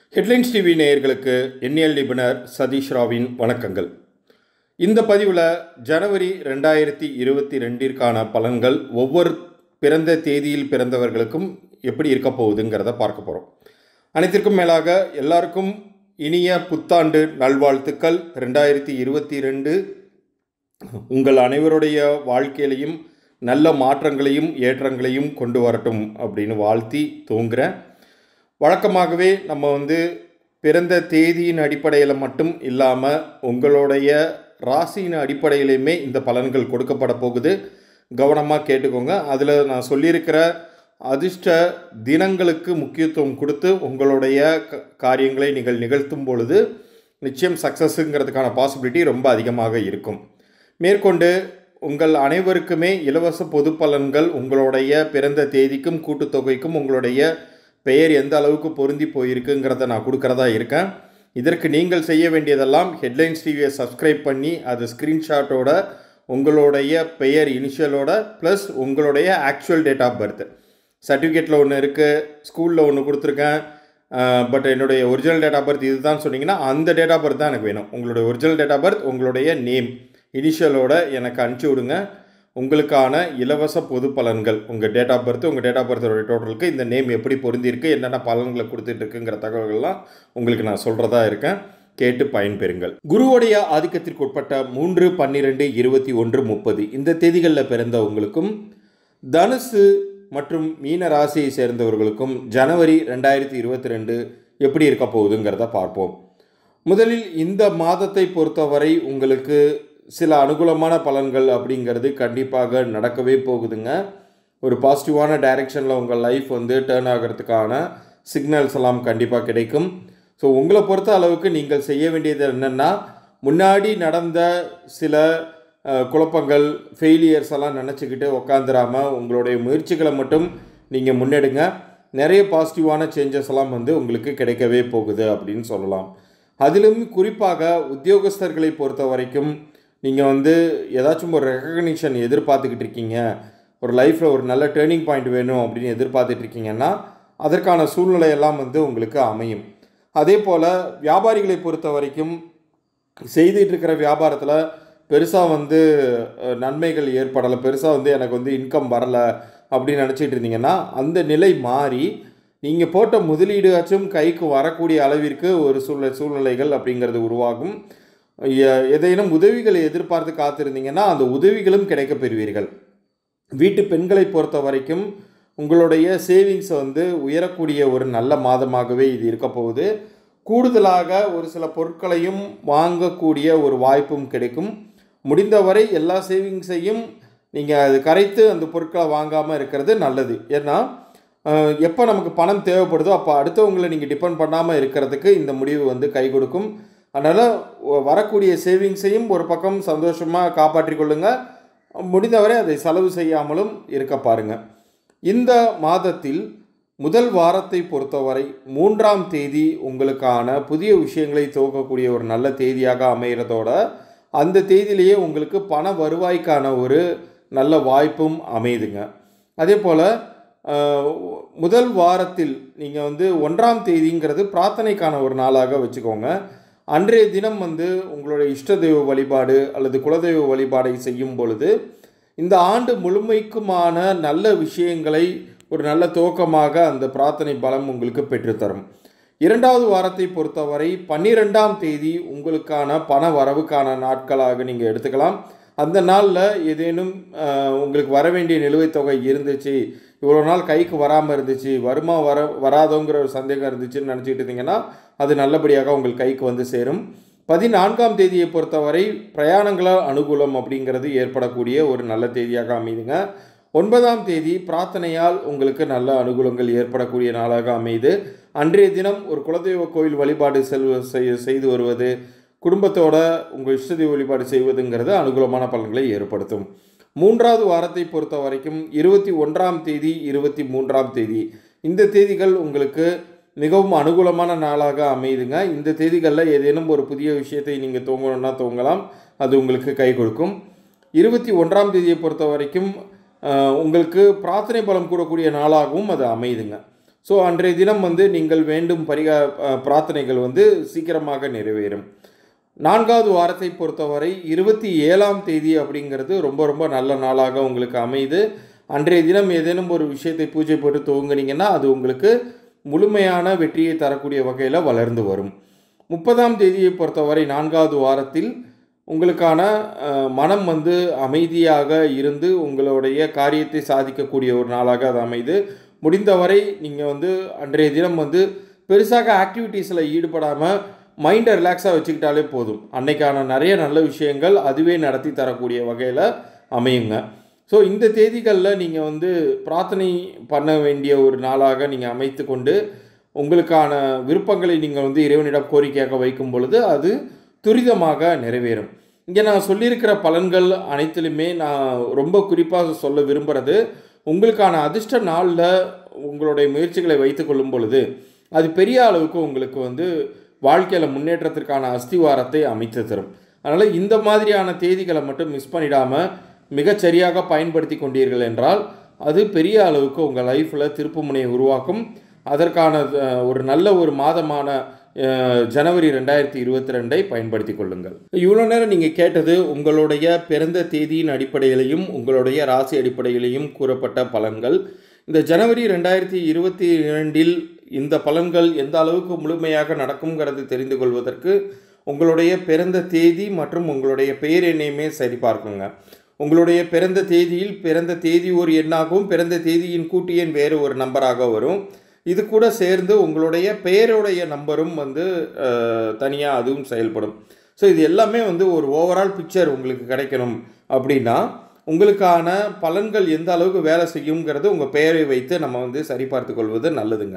headlines TV நேயர்களுக்கு எண்ணியல் நிபுணர் சதீஷ் ராவின் வணக்கங்கள் இந்த பதிவில் ஜனவரி ரெண்டாயிரத்தி இருபத்தி ரெண்டிற்கான பலன்கள் ஒவ்வொரு பிறந்த தேதியில் பிறந்தவர்களுக்கும் எப்படி இருக்க போகுதுங்கிறத பார்க்க போகிறோம் அனைத்திற்கும் மேலாக எல்லாருக்கும் இனிய புத்தாண்டு நல்வாழ்த்துக்கள் ரெண்டாயிரத்தி இருபத்தி ரெண்டு உங்கள் அனைவருடைய வாழ்க்கையிலையும் நல்ல மாற்றங்களையும் ஏற்றங்களையும் கொண்டு வரட்டும் அப்படின்னு வாழ்த்தி தூங்குறேன் வழக்கமாகவே நம்ம வந்து பிறந்த தேதியின் அடிப்படையில் மட்டும் இல்லாமல் உங்களுடைய ராசியின் அடிப்படையிலையுமே இந்த பலன்கள் கொடுக்கப்பட போகுது கவனமாக கேட்டுக்கோங்க அதில் நான் சொல்லியிருக்கிற அதிர்ஷ்ட தினங்களுக்கு முக்கியத்துவம் கொடுத்து உங்களுடைய க- காரியங்களை நீங்கள் நிகழ்த்தும் பொழுது நிச்சயம் சக்ஸஸுங்கிறதுக்கான பாசிபிலிட்டி ரொம்ப அதிகமாக இருக்கும் மேற்கொண்டு உங்கள் அனைவருக்குமே இலவச பொது பலன்கள் உங்களுடைய பிறந்த தேதிக்கும் கூட்டுத்தொகைக்கும் உங்களுடைய பெயர் எந்த அளவுக்கு பொருந்தி போயிருக்குங்கிறத நான் கொடுக்கறதா இருக்கேன் இதற்கு நீங்கள் செய்ய வேண்டியதெல்லாம் ஹெட்லைன்ஸ் டிவியை சப்ஸ்கிரைப் பண்ணி அது ஸ்க்ரீன்ஷாட்டோட உங்களுடைய பெயர் இனிஷியலோட ப்ளஸ் உங்களுடைய ஆக்சுவல் டேட் ஆஃப் பர்த் சர்டிஃபிகேட்டில் ஒன்று இருக்குது ஸ்கூலில் ஒன்று கொடுத்துருக்கேன் பட் என்னுடைய ஒரிஜினல் டேட் ஆஃப் பர்த் இதுதான் சொன்னீங்கன்னா அந்த டேட் ஆஃப் பர்த் தான் எனக்கு வேணும் உங்களுடைய ஒரிஜினல் டேட் ஆஃப் பர்த் உங்களுடைய நேம் இனிஷியலோட எனக்கு அனுப்பிச்சி விடுங்க உங்களுக்கான இலவச பொது பலன்கள் உங்கள் டேட் ஆஃப் பர்த் உங்கள் டேட் ஆஃப் பர்த்தோட டோட்டலுக்கு இந்த நேம் எப்படி பொருந்திருக்கு என்னென்ன பலன்களை கொடுத்துட்டு இருக்குங்கிற தகவல்கள்லாம் உங்களுக்கு நான் சொல்கிறதா இருக்கேன் கேட்டு பயன்பெறுங்கள் குருவுடைய ஆதிக்கத்திற்கு உட்பட்ட மூன்று பன்னிரெண்டு இருபத்தி ஒன்று முப்பது இந்த தேதிகளில் பிறந்த உங்களுக்கும் தனுசு மற்றும் மீன ராசியை சேர்ந்தவர்களுக்கும் ஜனவரி ரெண்டாயிரத்தி இருபத்தி ரெண்டு எப்படி இருக்க போகுதுங்கிறத பார்ப்போம் முதலில் இந்த மாதத்தை பொறுத்தவரை உங்களுக்கு சில அனுகூலமான பலன்கள் அப்படிங்கிறது கண்டிப்பாக நடக்கவே போகுதுங்க ஒரு பாசிட்டிவான டைரெக்ஷனில் உங்கள் லைஃப் வந்து டேர்ன் ஆகிறதுக்கான சிக்னல்ஸ் எல்லாம் கண்டிப்பாக கிடைக்கும் ஸோ உங்களை பொறுத்த அளவுக்கு நீங்கள் செய்ய வேண்டியது என்னென்னா முன்னாடி நடந்த சில அஹ், குழப்பங்கள் ஃபெயிலியர்ஸ் எல்லாம் நினச்சிக்கிட்டு உக்காந்துராம உங்களுடைய முயற்சிகளை மட்டும் நீங்கள் முன்னெடுங்க நிறைய பாசிட்டிவான சேஞ்சஸ் எல்லாம் வந்து உங்களுக்கு கிடைக்கவே போகுது அப்படின்னு சொல்லலாம் அதிலும் குறிப்பாக உத்தியோகஸ்தர்களை பொறுத்த வரைக்கும் நீங்கள் வந்து ஏதாச்சும் ஒரு ரெக்கக்னிஷன் எதிர்பார்த்துக்கிட்டு இருக்கீங்க ஒரு லைஃப்பில் ஒரு நல்ல டேர்னிங் பாயிண்ட் வேணும் அப்படின்னு எதிர்பார்த்துட்டு இருக்கீங்கன்னா அதற்கான சூழ்நிலை எல்லாம் வந்து உங்களுக்கு அமையும் அதே போல் வியாபாரிகளை பொறுத்த வரைக்கும் செய்துட்டு இருக்கிற வியாபாரத்தில் பெருசாக வந்து அஹ், நன்மைகள் ஏற்படலை பெருசாக வந்து எனக்கு வந்து இன்கம் வரலை அப்படின்னு நினச்சிட்டு இருந்தீங்கன்னா அந்த நிலை மாறி நீங்கள் போட்ட முதலீடாச்சும் கைக்கு வரக்கூடிய அளவிற்கு ஒரு சூழ்நிலை சூழ்நிலைகள் அப்படிங்கிறது உருவாகும் எ- ஏதேனும் உதவிகளை எதிர்பார்த்து காத்திருந்தீங்கன்னா அந்த உதவிகளும் கிடைக்கப் பெறுவீர்கள் வீட்டு பெண்களை பொறுத்த வரைக்கும் உங்களுடைய சேவிங்ஸை வந்து உயரக்கூடிய ஒரு நல்ல மாதமாகவே இது இருக்க போகுது கூடுதலாக ஒரு சில பொருட்களையும் வாங்கக்கூடிய ஒரு வாய்ப்பும் கிடைக்கும் முடிந்தவரை எல்லா சேவிங்ஸையும் நீங்கள் அது கரைத்து அந்த பொருட்களை வாங்காமல் இருக்கிறது நல்லது ஏன்னா அஹ், எப்போ நமக்கு பணம் தேவைப்படுதோ அப்போ அடுத்தவங்களை நீங்கள் டிபெண்ட் பண்ணாமல் இருக்கிறதுக்கு இந்த முடிவு வந்து கை கொடுக்கும் அதனால் வரக்கூடிய சேவிங்ஸையும் ஒரு பக்கம் சந்தோஷமாக காப்பாற்றிக் கொள்ளுங்கள் முடிந்தவரை அதை செலவு செய்யாமலும் இருக்க பாருங்க இந்த மாதத்தில் முதல் வாரத்தை பொறுத்தவரை மூன்றாம் தேதி உங்களுக்கான புதிய விஷயங்களை துவக்கக்கூடிய ஒரு நல்ல தேதியாக அமைகிறதோட அந்த தேதியிலேயே உங்களுக்கு பண வருவாய்க்கான ஒரு நல்ல வாய்ப்பும் அமையுதுங்க அதே போல் முதல் வாரத்தில் நீங்கள் வந்து ஒன்றாம் தேதிங்கிறது பிரார்த்தனைக்கான ஒரு நாளாக வச்சுக்கோங்க அன்றைய தினம் வந்து உங்களுடைய இஷ்ட தெய்வ வழிபாடு அல்லது குலதெய்வ வழிபாடை செய்யும் பொழுது இந்த ஆண்டு முழுமைக்குமான நல்ல விஷயங்களை ஒரு நல்ல துவக்கமாக அந்த பிரார்த்தனை பலம் உங்களுக்கு பெற்றுத்தரும் இரண்டாவது வாரத்தை பொறுத்தவரை பன்னிரெண்டாம் தேதி உங்களுக்கான பண வரவுக்கான நாட்களாக நீங்கள் எடுத்துக்கலாம் அந்த நாளில் ஏதேனும் அஹ், உங்களுக்கு வர வேண்டிய நிலுவைத் தொகை இருந்துச்சு இவ்வளோ நாள் கைக்கு வராமல் இருந்துச்சு வருமா வர வராதோங்கிற ஒரு சந்தேகம் இருந்துச்சுன்னு நினச்சிட்டு இருந்தீங்கன்னா அது நல்லபடியாக உங்கள் கைக்கு வந்து சேரும் பதினான்காம் தேதியை பொறுத்தவரை பிரயாணங்களால் அனுகூலம் அப்படிங்கிறது ஏற்படக்கூடிய ஒரு நல்ல தேதியாக அமையுதுங்க ஒன்பதாம் தேதி பிரார்த்தனையால் உங்களுக்கு நல்ல அனுகூலங்கள் ஏற்படக்கூடிய நாளாக அமையுது அன்றைய தினம் ஒரு குலதெய்வ கோயில் வழிபாடு செல்வ செய்- செய்து வருவது குடும்பத்தோட உங்கள் இஷ்ட தெய்வ வழிபாடு செய்வதுங்கிறது அனுகூலமான பலன்களை ஏற்படுத்தும் மூன்றாவது வாரத்தை பொறுத்த வரைக்கும் இருபத்தி ஒன்றாம் தேதி இருபத்தி மூன்றாம் தேதி இந்த தேதிகள் உங்களுக்கு மிகவும் அனுகூலமான நாளாக அமையுதுங்க இந்த தேதிகளில் ஏதேனும் ஒரு புதிய விஷயத்தை நீங்கள் துவங்கணும்னா துவங்கலாம் அது உங்களுக்கு கை கொடுக்கும் இருபத்தி ஒன்றாம் தேதியை பொறுத்த வரைக்கும் அஹ், உங்களுக்கு பிரார்த்தனை பலம் கூடக்கூடிய நாளாகவும் அது அமையுதுங்க ஸோ அன்றைய தினம் வந்து நீங்கள் வேண்டும் பரிகா அஹ், பிரார்த்தனைகள் வந்து சீக்கிரமாக நிறைவேறும் நான்காவது வாரத்தை பொறுத்தவரை இருபத்தி ஏழாம் தேதி அப்படிங்கிறது ரொம்ப ரொம்ப நல்ல நாளாக உங்களுக்கு அமையுது அன்றைய தினம் ஏதேனும் ஒரு விஷயத்தை பூஜை போட்டு துவங்குனீங்கன்னா அது உங்களுக்கு முழுமையான வெற்றியை தரக்கூடிய வகையில் வளர்ந்து வரும் முப்பதாம் தேதியை பொறுத்தவரை நான்காவது வாரத்தில் உங்களுக்கான அஹ், மனம் வந்து அமைதியாக இருந்து உங்களுடைய காரியத்தை சாதிக்கக்கூடிய ஒரு நாளாக அது அமைது முடிந்தவரை நீங்கள் வந்து அன்றைய தினம் வந்து பெருசாக ஆக்டிவிட்டீஸில் ஈடுபடாமல் மைண்டை ரிலாக்ஸாக வச்சுக்கிட்டாலே போதும் அன்னைக்கான நிறைய நல்ல விஷயங்கள் அதுவே நடத்தி தரக்கூடிய வகையில் அமையுங்க ஸோ இந்த தேதிகளில் நீங்கள் வந்து பிரார்த்தனை பண்ண வேண்டிய ஒரு நாளாக நீங்கள் அமைத்து கொண்டு உங்களுக்கான விருப்பங்களை நீங்கள் வந்து இறைவனிடம் கோரிக்கையாக வைக்கும் பொழுது அது துரிதமாக நிறைவேறும் இங்கே நான் சொல்லியிருக்கிற பலன்கள் அனைத்திலுமே நான் ரொம்ப குறிப்பாக சொல்ல விரும்புகிறது உங்களுக்கான அதிர்ஷ்ட நாளில் உங்களுடைய முயற்சிகளை வைத்து கொள்ளும் பொழுது அது பெரிய அளவுக்கு உங்களுக்கு வந்து வாழ்க்கையில் முன்னேற்றத்திற்கான அஸ்திவாரத்தை அமைத்து தரும் அதனால் இந்த மாதிரியான தேதிகளை மட்டும் மிஸ் பண்ணிடாமல் மிகச்சரியாக பயன்படுத்தி கொண்டீர்கள் என்றால் அது பெரிய அளவுக்கு உங்கள் லைஃப்பில் திருப்புமுனையை உருவாக்கும் அதற்கான அஹ், ஒரு நல்ல ஒரு மாதமான அஹ், ஜனவரி ரெண்டாயிரத்தி இருபத்தி ரெண்டை பயன்படுத்தி கொள்ளுங்கள் இவ்வளோ நேரம் நீங்கள் கேட்டது உங்களுடைய பிறந்த தேதியின் அடிப்படையிலையும் உங்களுடைய ராசி அடிப்படையிலையும் கூறப்பட்ட பலன்கள் இந்த ஜனவரி ரெண்டாயிரத்தி இருபத்தி இரண்டில் இந்த பலன்கள் எந்த அளவுக்கு முழுமையாக நடக்குங்கிறது தெரிந்து கொள்வதற்கு உங்களுடைய பிறந்த தேதி மற்றும் உங்களுடைய பெயர் எண்ணையுமே சரிபார்க்குங்க உங்களுடைய பிறந்த தேதியில் பிறந்த தேதி ஒரு எண்ணாகவும் பிறந்த தேதியின் கூட்டு எண் வேறு ஒரு நம்பராக வரும் இது கூட சேர்ந்து உங்களுடைய பெயருடைய நம்பரும் வந்து தனியாக அதுவும் செயல்படும் ஸோ இது எல்லாமே வந்து ஒரு ஓவரால் பிக்சர் உங்களுக்கு கிடைக்கணும் அப்படின்னா உங்களுக்கான பலன்கள் எந்த அளவுக்கு வேலை செய்யுங்கிறது உங்கள் பெயரை வைத்து நம்ம வந்து சரிபார்த்து கொள்வது நல்லதுங்க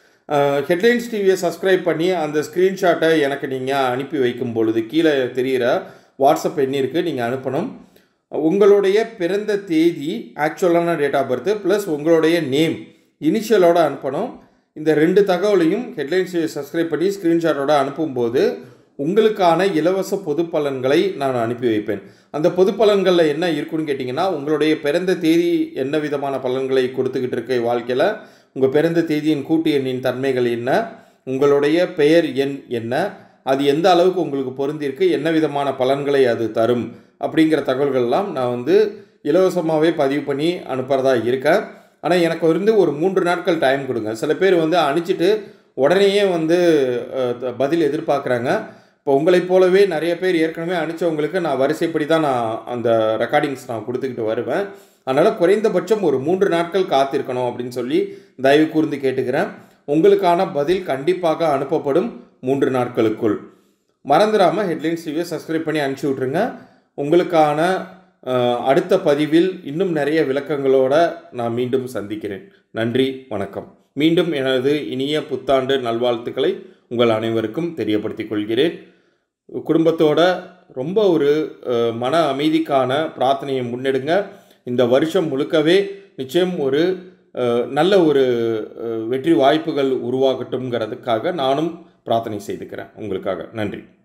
ஹெட்லைன்ஸ் டிவியை சப்ஸ்கிரைப் பண்ணி அந்த ஸ்க்ரீன்ஷாட்டை எனக்கு நீங்கள் அனுப்பி வைக்கும் பொழுது கீழே தெரிகிற வாட்ஸ்அப் எண்ணிற்கு நீங்கள் அனுப்பணும் உங்களுடைய பிறந்த தேதி ஆக்சுவலான டேட் ஆஃப் பர்த் ப்ளஸ் உங்களுடைய நேம் இனிஷியலோட அனுப்பணும் இந்த ரெண்டு தகவலையும் ஹெட்லைன்ஸ் சப்ஸ்கிரைப் பண்ணி ஸ்க்ரீன்ஷாட்டோட அனுப்பும்போது உங்களுக்கான இலவச பொது பலன்களை நான் அனுப்பி வைப்பேன் அந்த பொது பலன்களில் என்ன இருக்குன்னு கேட்டிங்கன்னா உங்களுடைய பிறந்த தேதி என்ன விதமான பலன்களை கொடுத்துக்கிட்டு இருக்க வாழ்க்கையில் உங்கள் பிறந்த தேதியின் கூட்டு எண்ணின் தன்மைகள் என்ன உங்களுடைய பெயர் எண் என்ன அது எந்த அளவுக்கு உங்களுக்கு பொருந்திருக்கு என்ன விதமான பலன்களை அது தரும் அப்படிங்கிற தகவல்கள்லாம் நான் வந்து இலவசமாகவே பதிவு பண்ணி அனுப்புகிறதா இருக்கேன் ஆனால் எனக்கு வந்து ஒரு மூன்று நாட்கள் டைம் கொடுங்க சில பேர் வந்து அனுப்பிச்சிட்டு உடனேயே வந்து அஹ், த- பதில் எதிர்பார்க்குறாங்க இப்போ உங்களைப் போலவே நிறைய பேர் ஏற்கனவே அனுப்பிச்சவங்களுக்கு நான் வரிசைப்படி தான் நான் அந்த ரெக்கார்டிங்ஸ் நான் கொடுத்துக்கிட்டு வருவேன் அதனால் குறைந்தபட்சம் ஒரு மூன்று நாட்கள் காத்திருக்கணும் அப்படின்னு சொல்லி தயவு கூர்ந்து கேட்டுக்கிறேன் உங்களுக்கான பதில் கண்டிப்பாக அனுப்பப்படும் மூன்று நாட்களுக்குள் மறந்துடாமல் ஹெட்லைன்ஸ் டிவியை சப்ஸ்கிரைப் பண்ணி அனுப்பிச்சி விட்ருங்க உங்களுக்கான அஹ், அடுத்த பதிவில் இன்னும் நிறைய விளக்கங்களோட நான் மீண்டும் சந்திக்கிறேன் நன்றி வணக்கம் மீண்டும் எனது இனிய புத்தாண்டு நல்வாழ்த்துக்களை உங்கள் அனைவருக்கும் தெரியப்படுத்திக் கொள்கிறேன் குடும்பத்தோட ரொம்ப ஒரு அஹ், மன அமைதிக்கான பிரார்த்தனையை முன்னெடுங்க இந்த வருஷம் முழுக்கவே நிச்சயம் ஒரு அஹ், நல்ல ஒரு அஹ், வெற்றி வாய்ப்புகள் உருவாகட்டும்ங்கிறதுக்காக நானும் பிரார்த்தனை செய்துக்கிறேன் உங்களுக்காக நன்றி